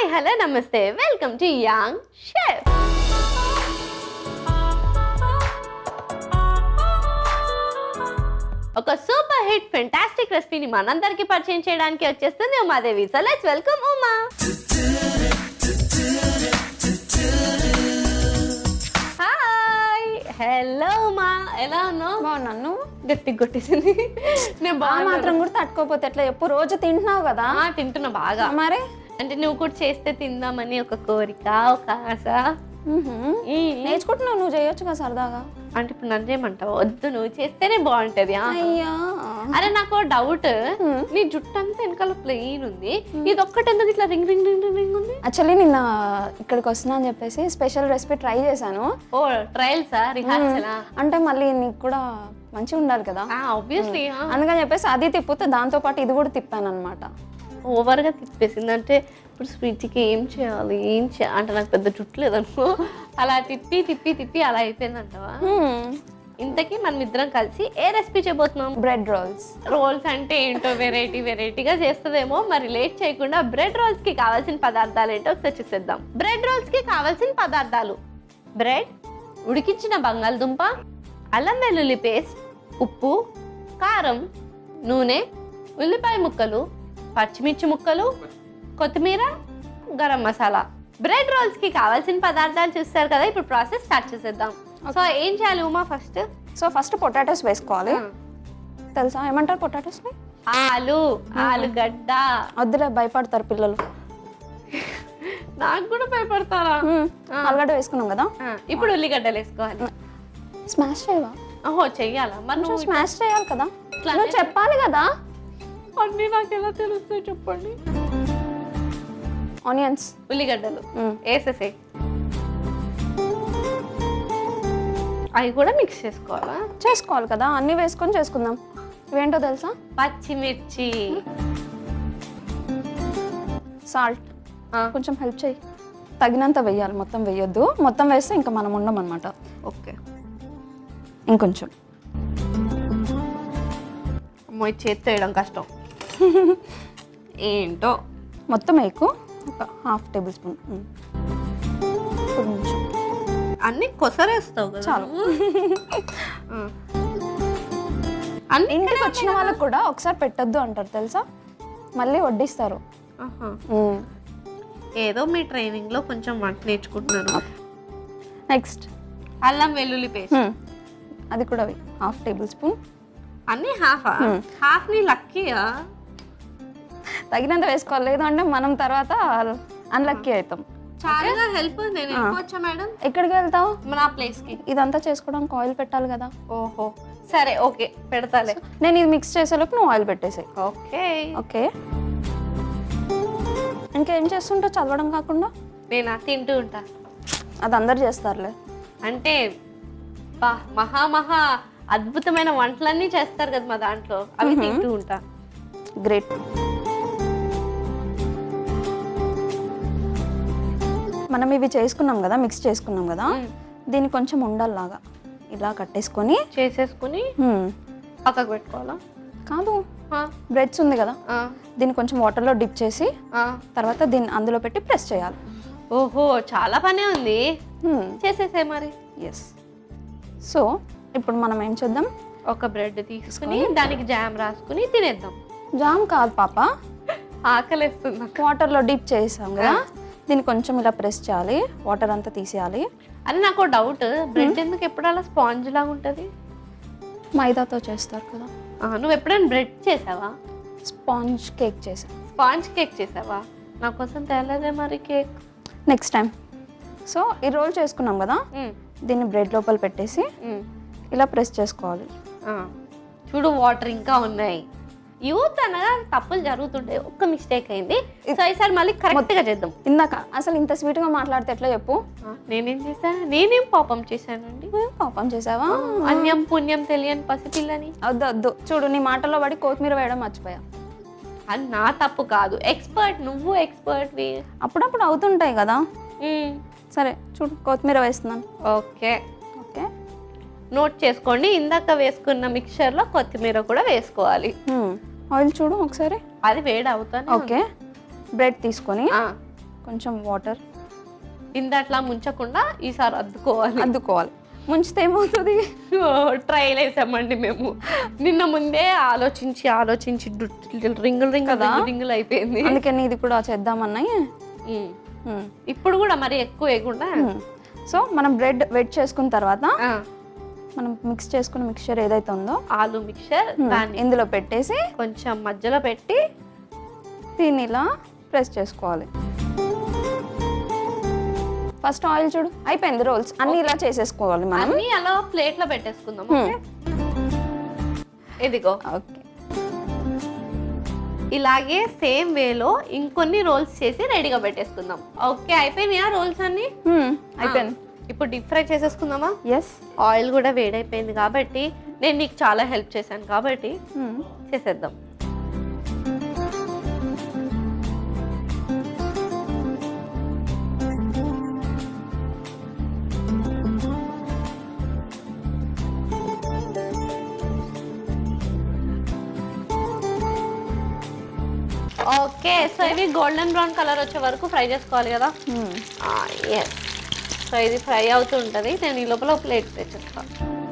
Hi hello నమస్తే welcome to young chef ఒక super hit fantastic రెసిపీని మనందరికీ పరిచయం చేయడానికి వచ్చేస్తుంది Umadevi so let's welcome Uma hi hello Uma ఎలా ఉన్నావు బాగున్నాను నువ్వు గట్టి కొట్టేసింది నేను ఆ బాగా మాత్రం కూడా తట్టుకోపోతే ఎట్లా ఎప్పుడు రోజు తింటున్నావు కదా తింటున్నా బాగా మరి అంటే నువ్వు కూడా చేస్తే తిందామని ఒక కోరిక ఒక ఆశ మ్హూ. మ్మ్. నేర్చుకుంటున్నావు నువ్వు చేయొచ్చు కదా సరదాగా అంటే ఇప్పుడు నన్ను చేయమంటావు వద్దు నువ్వు చేస్తేనే బాగుంటది ఆ. అయ్యా అరే నాకు డౌట్ నీ జుట్టు అంతా వెనకాల ప్లెయిన్ ఉంది ఇది ఒక్కటి ఎందుకు ఇట్లా ring ring ring ring ring ఉంది యాక్చువల్లీ నిన్న ఇక్కడికి వస్తున్నా అని చెప్పేసి స్పెషల్ రెసిపీ ట్రై చేశాను ఓ ట్రయల్సా రిహార్సలా అంటే మళ్ళీ నీకు కూడా మంచిగా ఉండాలి కదా ఆబ్వియస్లీ అందుకని చెప్పేసి అది తిప్పితే దాంతో పాటు ఇది కూడా తిప్పాను అనమాట ఓవర్గా తిప్పేసింది అంటే ఇప్పుడు స్వీట్కి ఏం చేయాలి ఏం చేయాలి అంటే నాకు పెద్ద జుట్టు లేదనుకో అలా తిప్పి తిప్పి తిప్పి అలా అయిపోయిందంటవా ఇంతకీ మనం ఇద్దరం కలిసి ఏ రెసిపీ చేయబోతున్నాం బ్రెడ్ రోల్స్ రోల్స్ అంటే ఏంటో వెరైటీ వెరైటీగా చేస్తుందేమో మరి లేట్ చేయకుండా బ్రెడ్ రోల్స్ కి కావాల్సిన పదార్థాలు ఏంటో ఒకసారి చూసేద్దాం బ్రెడ్ రోల్స్ కి కావాల్సిన పదార్థాలు బ్రెడ్ ఉడికించిన బంగాళదుంప అల్లం వెల్లుల్లి పేస్ట్ ఉప్పు కారం నూనె ఉల్లిపాయ ముక్కలు పచ్చిమిర్చి ముక్కలు కొత్తిమీర గరం మసాలా బ్రెడ్ రోల్స్ కి కావాల్సిన పదార్థాలు చూస్తారు కదా ఇప్పుడు ప్రాసెస్ స్టార్ట్ చేసేద్దాం సో ఏం చేయాలి Uma first so first potatoes వేసుకోవాలి తెలుసా ఏమంటారు పొటాటోస్ని ఆలు ఆలుగడ్డ వద్దులే భయపడతారు పిల్లలు నాకు కూడా భయపడతారా మ్మ్. ఆలుగడ్డ వేసుకున్నాం కదా ఆ, ఇప్పుడు ఉల్లిగడ్డలు వేసుకోవాలి స్మాష్ చేయవా ఓహో చెయ్యాలా మరి కొంచెం నువ్వు స్మాష్ చేయాలి కదా ఇట్లా నువ్వు చెప్పాలి కదా అన్ని నాకు ఎలా తెలుస్తాయి చెప్పండి ఆనియన్స్ ఉల్లిగడ్డలు మ్మ్. వేసేసే అవి కూడా మిక్స్ చేసుకోవాలా చేసుకోవాలి కదా అన్నీ వేసుకొని చేసుకుందాం ఇవేంటో తెలుసా పచ్చిమిర్చి సాల్ట్ ఆ, కొంచెం హెల్ప్ చేయి తగినంత వేయాలి మొత్తం వేయొద్దు మొత్తం వేస్తే ఇంకా మనం ఉండం అనమాట ఓకే ఇంకొంచెం అమ్మో ఇది చేత్తో వేయడం కష్టం ఏంటో మొత్తం వేయకు ఒక హాఫ్ టేబుల్ స్పూన్ కొంచెం అన్ని కొసరేస్తావు కదా చాలు. ఆ. అన్ని ఇంటికి వచ్చిన వాళ్ళకి కూడా ఒకసారి పెట్టొద్దు అంటారు తెలుసా మళ్ళీ వడ్డిస్తారు ఆహా. మ్మ్. ఏదో మీ ట్రైనింగ్ లో కొంచెం వంట నేర్చుకుంటున్నాను నెక్స్ట్ అల్లం వెల్లుల్లి పేస్ట్ మ్మ్. అది కూడా వేయి హాఫ్ టేబుల్ స్పూన్ అన్ని హాఫ్ హాఫ్ ని లక్కీయా తగినంత వేసుకోవాలి లేదు అంటే మనం తర్వాత అన్లక్కీ అవుతాం చాలా హెల్ప్ నేను వెళ్ళిపోవచ్చా మేడం ఎక్కడికి వెళ్తావు నా ప్లేస్ కి ఇదంతా చేసుకోవడానికి ఆయిల్ పెట్టాలి కదా ఓహో సరే ఓకే పెడతాలే నేను ఇది మిక్స్ చేసేలోపు నువ్వు ఆయిల్ పెట్టేసాయి ఓకే ఓకే ఇంకేం చేస్తుంటావు చదవడం కాకుండా నేను తింటూ ఉంటా అది అందరు చేస్తారులే అంటే బా మహా మహా అద్భుతమైన వంటలన్నీ చేస్తారు కదా మా దాంట్లో అవి తింటూ ఉంటా గ్రేట్ మనం ఇవి చేసుకున్నాం కదా మిక్స్ చేసుకున్నాం కదా దీన్ని కొంచెం ఉండల్లాగా ఇలా కట్టేసుకొని చేసేసుకుని హ్మ్, పక్కకు పెట్టుకోవాలా కాదు ఆ, బ్రెడ్స్ ఉంది కదా ఆ, దీన్ని కొంచెం వాటర్లో డిప్ చేసి ఆ. తర్వాత దీన్ని అందులో పెట్టి ప్రెస్ చేయాలి ఓహో చాలా పనే ఉంది చేసేసే మరి ఎస్ సో ఇప్పుడు మనం ఏం చేద్దాం ఒక బ్రెడ్ తీసుకుని దానికి జామ్ రాసుకుని తినేద్దాం జామ్ కాదు పాప ఆకలిస్తుంది నాకు. వాటర్లో డిప్ చేసాం కదా దీన్ని కొంచెం ఇలా ప్రెస్ చేయాలి వాటర్ అంతా తీసేయాలి అని నాకు డౌట్ బ్రెడ్ ఎందుకు ఎప్పుడు అలా స్పాంజ్ లాగా ఉంటుంది మైదాతో చేస్తారు కదా ఆ, నువ్వు ఎప్పుడైనా బ్రెడ్ చేసావా స్పాంజ్ కేక్ చేసాం స్పాంజ్ కేక్ చేసావా నా కోసం తేలేదే మరి కేక్ నెక్స్ట్ టైం సో ఈ రోల్ చేసుకున్నాం కదా దీన్ని బ్రెడ్ లోపల పెట్టేసి ఇలా ప్రెస్ చేసుకోవాలి చూడు వాటర్ ఇంకా ఉన్నాయి యూత్ అనగా తప్పులు జరుగుతుంటాయి ఒక్క మిస్టేక్ అయింది సో ఈసారి మళ్ళీ కరెక్ట్ గా చేద్దాం ఇందాక అసలు ఇంత స్వీట్గా మాట్లాడితే ఎట్లా చెప్పు ఆ, నేనేం చేశా నేనేం పాపం చేశానండి ఏ, పాపం చేసావా అన్యం పుణ్యం తెలియని పసిపిల్లని వద్దు వద్దు చూడు నీ మాటల్లో పడి కొత్తిమీర వేయడం మర్చిపోయా అది నా తప్పు కాదు ఎక్స్పర్ట్ నువ్వు ఎక్స్పర్ట్ అప్పుడప్పుడు అవుతుంటాయి కదా సరే చూడు కొత్తిమీర వేస్తున్నాను ఓకే ఓకే నోట్ చేసుకోండి ఇందాక వేసుకున్న మిక్చర్లో కొత్తిమీర కూడా వేసుకోవాలి ఆయిల్ చూడు ఒకసారి అది వేడి అవుతానే ఓకే బ్రెడ్ తీసుకొని ఆ, కొంచెం వాటర్ ఇందట్లా ముంచకుండా ఈసారి అద్దుకోవాలి అద్దుకోవాలి ముంచితే ఏమవుతుంది ట్రైల్ వేసామండి మేము నిన్న ముందే ఆలోచించి ఆలోచించి డు- రింగులు రింగులు కదా? రింగులు రింగులు అయిపోయింది అందుకని ఇది కూడా చేద్దామన్నాయి ఉమ్. మ్మ్. ఇప్పుడు కూడా మరి ఎక్కువ వేయకుండా మ్మ్. సో మనం బ్రెడ్ వెట్ చేసుకున్న తర్వాత ఆ, మనం మిక్స్ చేసుకున్న మిక్చర్ ఏదైతే ఉందో ఆలు మిక్చర్ మ్మ్, దాన్ని ఇందులో పెట్టేసి కొంచెం మధ్యలో పెట్టి దీన్ని ఇలా ప్రెస్ చేసుకోవాలి ఫస్ట్ ఆయిల్ చూడు అయిపోయింది రోల్స్ అన్ని ఇలా చేసేసుకోవాలి మనం అన్ని అలా ప్లేట్ లో పెట్టేసుకుందాం ఓకే ఇదిగో ఓకే ఇలాగే సేమ్ వేలో ఇంకొన్ని రోల్స్ చేసి రెడీగా పెట్టేసుకుందాం ఓకే అయిపోయినాయా రోల్స్ అన్ని అయిపోయింది ఇప్పుడు డీప్ ఫ్రై చేసేసుకుందామా ఎస్ ఆయిల్ కూడా వేడైపోయింది కాబట్టి నేను నీకు చాలా హెల్ప్ చేశాను కాబట్టి చేసేద్దాం ఓకే సో ఇవి గోల్డెన్ బ్రౌన్ కలర్ వచ్చే వరకు ఫ్రై చేసుకోవాలి కదా ఎస్ సో ఇది ఫ్రై అవుతుంటుంది నేను ఈ లోపల ప్లేట్ తెచ్చేస్తాను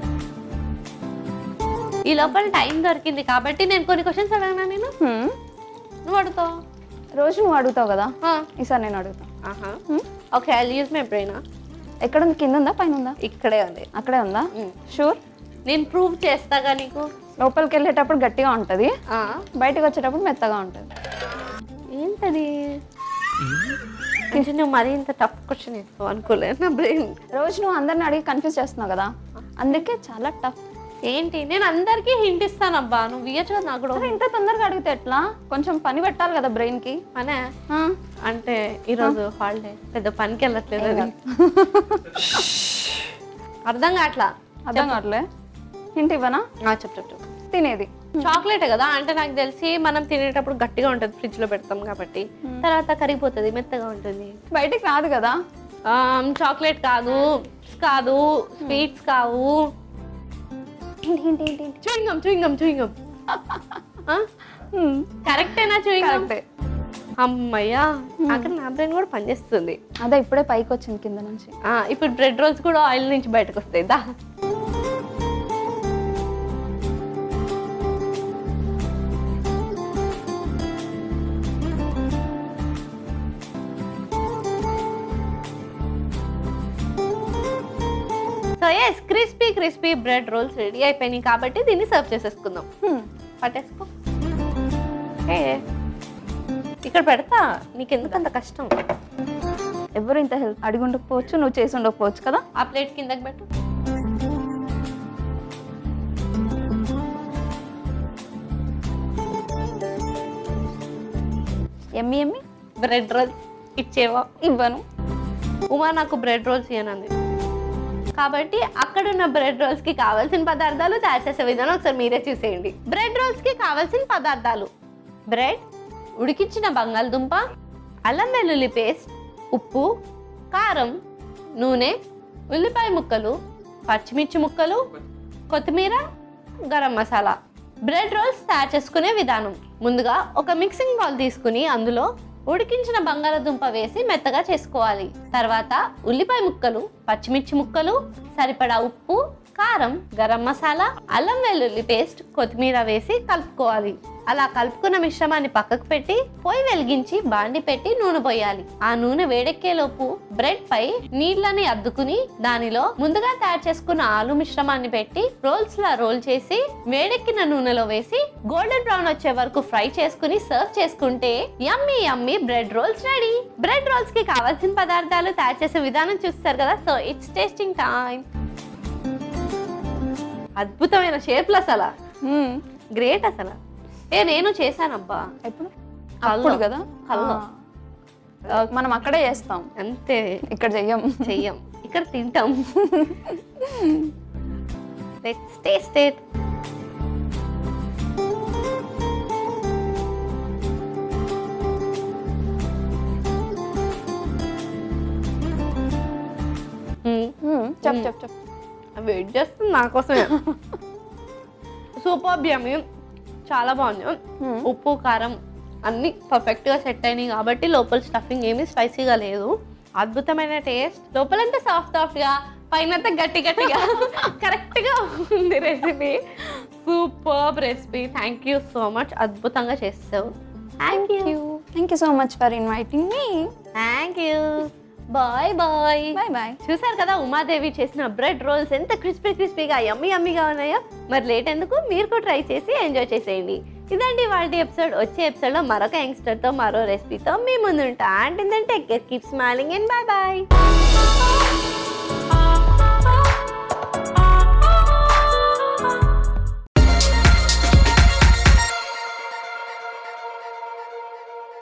ఈ లోపల టైం దొరికింది కాబట్టి నేను కొన్ని క్వశ్చన్స్ అడగనా నేను నువ్వు అడుగుతావు రోజు నువ్వు అడుగుతావు కదా ఆ, ఈసారి నేను అడుగుతా ఆహా Hmm? Okay I use my brain ఎక్కడ ఉంది కింద ఉందా పైన ఉందా ఇక్కడే ఉంది అక్కడే ఉందా Hmm. షూర్ నేను ప్రూవ్ చేస్తాగా నీకు లోపలికి వెళ్ళేటప్పుడు గట్టిగా ఉంటుంది ఆ, బయటకు వచ్చేటప్పుడు మెత్తగా ఉంటుంది ఏంటది కొంచెం నువ్వు మరీ ఇంత టఫ్ క్వశ్చన్ ఇస్తావు అనుకోలేదు నా బ్రెయిన్ రోజు నువ్వు అందరిని అడిగి కన్ఫ్యూజ్ చేస్తున్నావు కదా అందుకే చాలా టఫ్ ఏంటి నేను అందరికీ హింట్ ఇస్తానబ్బా నువ్వు ఇయ్యచ్చు కదా నాకు కూడా ఇంత తొందరగా అడిగితే ఎట్లా కొంచెం పని పెట్టాలి కదా బ్రెయిన్ కి అనే అంటే ఈరోజు హాలిడే పెద్ద పనికి వెళ్ళట్లేదు అది. అర్థం కావట్లా అర్థం కావట్లే ఇంటి ఇవ్వనా ఆ, చెప్పు చెప్పు చెప్పు తినేది చాక్లెట్ కదా అంటే నాకు తెలిసి మనం తినేటప్పుడు గట్టిగా ఉంటుంది ఫ్రిడ్జ్ లో పెడతాం కాబట్టి తర్వాత కరిగిపోతుంది మెత్తగా ఉంటుంది బయటికి రాదు కదా చాక్లెట్ కాదు కాదు స్వీట్స్ కావు ఏంటి ఏంటి ఏంటి ఏంటి చూయింగం చూయింగం చూయింగం కరెక్టేనా చూయింగం కరెక్టే అమ్మయ్యా అక్కడ నా బ్రెయిన్ కూడా పనిచేస్తుంది అదే ఇప్పుడే పైకి వచ్చింది కింద నుంచి ఆ, ఇప్పుడు బ్రెడ్ రోల్స్ కూడా ఆయిల్ నుంచి బయటకు వస్తాయి దా so yes crispy crispy bread rolls ready అయిపోయినాయి కాబట్టి దీన్ని సర్వ్ చేసేసుకుందాం హ్మ్. పట్టేసుకో ఏ ఇక్కడ పెడతా నీకెందుకు అంత కష్టం ఎవరు ఇంత హెల్ప్ అడిగి ఉండకపోవచ్చు నువ్వు చేసి ఉండకపోవచ్చు కదా ఆ ప్లేట్ కిందకి పెట్టు ఎమ్మి ఎమ్మి బ్రెడ్ రోల్స్ ఇచ్చేవా ఇవ్వను ఉమా నాకు బ్రెడ్ రోల్స్ ఇవ్వనంది కాబట్టి అక్కడ ఉన్న బ్రెడ్ రోల్స్ కి కావాల్సిన పదార్థాలు తయారు చేసే విధానం ఒకసారి మీరే చూసేయండి బ్రెడ్ రోల్స్ కి కావాల్సిన పదార్థాలు బ్రెడ్ ఉడికించిన బంగాళదుంప అల్లం వెల్లుల్లి పేస్ట్ ఉప్పు కారం నూనె ఉల్లిపాయ ముక్కలు పచ్చిమిర్చి ముక్కలు కొత్తిమీర గరం మసాలా బ్రెడ్ రోల్స్ తయారు చేసుకునే విధానం ముందుగా ఒక మిక్సింగ్ బౌల్ తీసుకుని అందులో ఉడికించిన బంగాళదుంప వేసి మెత్తగా చేసుకోవాలి తర్వాత ఉల్లిపాయ ముక్కలు పచ్చిమిర్చి ముక్కలు సరిపడా ఉప్పు కారం గరం మసాలా అల్లం వెల్లుల్లి పేస్ట్ కొత్తిమీర వేసి కలుపుకోవాలి అలా కలుపుకున్న మిశ్రమాన్ని పక్కకు పెట్టి పొయ్యి వెలిగించి బాండి పెట్టి నూనె పోయాలి ఆ నూనె వేడెక్కేలోపు బ్రెడ్ పై నీళ్ళని అద్దుకుని దానిలో ముందుగా తయారు చేసుకున్న ఆలు మిశ్రమాన్ని పెట్టి రోల్స్ లా రోల్ చేసి వేడెక్కిన నూనెలో వేసి గోల్డెన్ బ్రౌన్ వచ్చే వరకు ఫ్రై చేసుకుని సర్వ్ చేసుకుంటే yummy yummy bread rolls ready bread rolls కి కావాల్సిన పదార్థాలు తయారు చేసే విధానం చూస్తారు కదా సో ఇట్స్ టేస్టింగ్ టైం అద్భుతమైన షేప్లు అసలు హ్మ్. గ్రేట్ అసలు ఏ నేను చేశానబ్బా ఎప్పుడు హల్లో. అప్పుడు కదా హల్లో. ఆ. మనం అక్కడే చేస్తాం అంతే ఇక్కడ చెయ్యం చెయ్యం ఇక్కడ తింటాం లెట్స్ టేస్ట్ ఇట్ హ్మ్. చెప్ చెప్ చెప్ వెయిట్ చేస్తుంది నా కోసమే సూపర్ బియ్యమి చాలా బాగుంది Hmm. ఉప్పు కారం అన్నీ పర్ఫెక్ట్గా సెట్ అయినాయి కాబట్టి లోపల స్టఫింగ్ ఏమీ స్పైసీగా లేదు అద్భుతమైన టేస్ట్ లోపలంతా సాఫ్ట్ సాఫ్ట్గా పైనంతా గట్టి గట్టిగా కరెక్ట్గా ఉంది recipe super recipe thank you so much అద్భుతంగా చేస్తావు thank you thank you so much for inviting me thank you bye bye bye bye చూసారు కదా ఉమాదేవి చేసిన బ్రెడ్ రోల్స్ ఎంత క్రిస్పీ క్రిస్పీగా యమ్మీ యమ్మీగా ఉన్నాయో మరి లేట్ ఎందుకు మీరు కూడా ట్రై చేసి ఎంజాయ్ చేసేయండి ఇదండి వాళ్ళ ఎపిసోడ్ వచ్చే ఎపిసోడ్లో మరొక యంగ్స్టర్తో మరో రెసిపీతో మీ ముందు ఉంటా అంటే keep smiling and bye bye